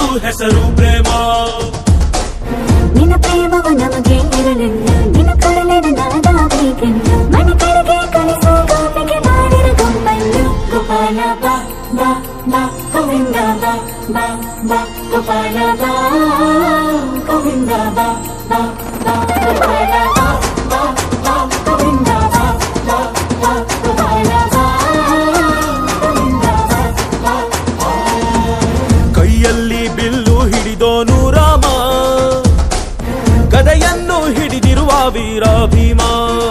ಹೆಸರು ಪ್ರೇಮ ನಿನ್ನ ಪ್ರೇಮವು ನಮಗೆ ಇರಲಿಲ್ಲ ನಿನ್ನ ಕೊಡಲಿನ ನಾದಾಗಬೇಕೆಂದು ಮನೆ ಕಡೆಗೆ ಕಳಿಸೋ ಗೋಪಿಗೆ ಮಾಡಿರ ಗೊಂಬಲ್ಲು ಗೋಪಾಲ ಬಾ ಬಾ ಬಾ ಗೋವಿಂದ ಬಾ ಬಾ ಬಾ ಗೋಪಾಲ ಬಾ ಗೋವಿಂದ ಬಾ ಬಾ ಬಾ ಗೋಪಾಲ ಬಾ ಬಾ ಬಾ ಗೋವಿಂದ ಬಾ ಬಾ ಬಾ ಗೋಪಾಲ ಬಾ ಗೋವಿಂದ ಬಾ ಬಾ ಕೈಯಲ್ಲಿ ಬಿಲ್ಲು ಹಿಡಿದೋನು ರಾಮ ಗದೆಯನ್ನು ಹಿಡಿದಿರುವ ವೀರ ಭೀಮ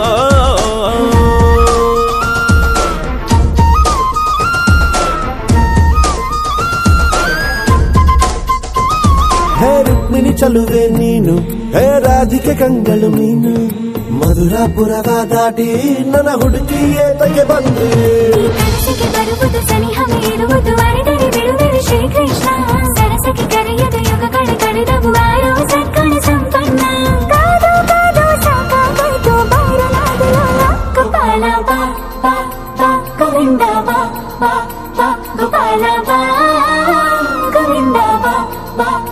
ಹೇ ರುಕ್ಮಿಣಿ ಚಲುವೆ ನೀನು ಹೇ ರಾಧಿಕೆ ಕಂಗಳು ನೀನು ಮಧುರಾಪುರವ ದಾಟಿ ನನ್ನ ಹುಡುಕಿ ಏತಕ್ಕೆ ಬಂದು ಈ ಕನಸಿಗೆ ಬರುವುದು ಸನಿಹ ಮೀರುವುದು ಅರೆದರೆ ಬಿಡುವುದು ಶ್ರೀಕೃಷ್ಣ ಸರಸಕ್ಕೆ ಕರೆಯದ ಯುಗಗಳ ಕಳೆದವು ಆರೋ ಸತ್ಕಣ ಸಂಪನ್ನ ಕಾದು ಕಾದು ಸಾಕಾಗೋಯ್ತು ಬಾರಲಾಗಲು ಗೋಪಾಲ ಬಾ ಬಾ ಬಾ ಗೋವಿಂದ ಬಾ ಬಾ ಬಾ ಗೋಪಾಲ ಬಾ ಗೋವಿಂದ ಬಾ ಬಾ